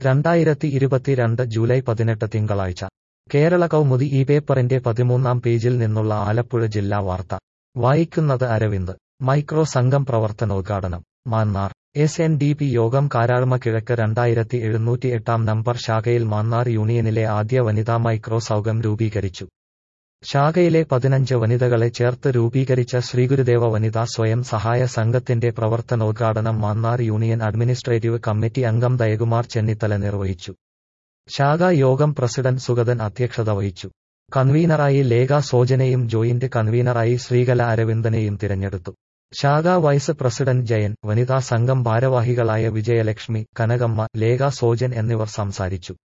രണ്ടായിരത്തി ഇരുപത്തിരണ്ട് ജൂലൈ പതിനെട്ട് തിങ്കളാഴ്ച കേരള കൗമുദി ഈ പേപ്പറിന്റെ പതിമൂന്നാം പേജിൽ നിന്നുള്ള ആലപ്പുഴ ജില്ലാ വാർത്ത വായിക്കുന്നത് അരവിന്ദ് മൈക്രോ സംഘം പ്രവർത്തനോദ്ഘാടനം Mannar S N D P Yogam Karazhma കിഴക്ക് രണ്ടായിരത്തി എഴുന്നൂറ്റി എട്ടാം നമ്പർ ശാഖയിൽ മാന്നാർ യൂണിയനിലെ ആദ്യ വനിതാ മൈക്രോ സൗഘം രൂപീകരിച്ചു ശാഖയിലെ പതിനഞ്ച് വനിതകളെ ചേർത്ത് രൂപീകരിച്ച ശ്രീഗുരുദേവ വനിതാ സ്വയം സഹായ സംഘത്തിന്റെ പ്രവർത്തനോദ്ഘാടനം മാന്നാർ യൂണിയൻ അഡ്മിനിസ്ട്രേറ്റീവ് കമ്മിറ്റി അംഗം ദയകുമാർ ചെന്നിത്തല നിർവഹിച്ചു ശാഖാ യോഗം പ്രസിഡന്റ് സുഗതൻ അധ്യക്ഷത വഹിച്ചു കൺവീനറായി ലേഖ സോജനെയും ജോയിന്റ് കൺവീനറായി ശ്രീകല അരവിന്ദനെയും തിരഞ്ഞെടുത്തു ശാഖാ വൈസ് പ്രസിഡന്റ് ജയൻ വനിതാ സംഘം ഭാരവാഹികളായ വിജയലക്ഷ്മി കനകമ്മ ലേഖ സോജൻ എന്നിവർ സംസാരിച്ചു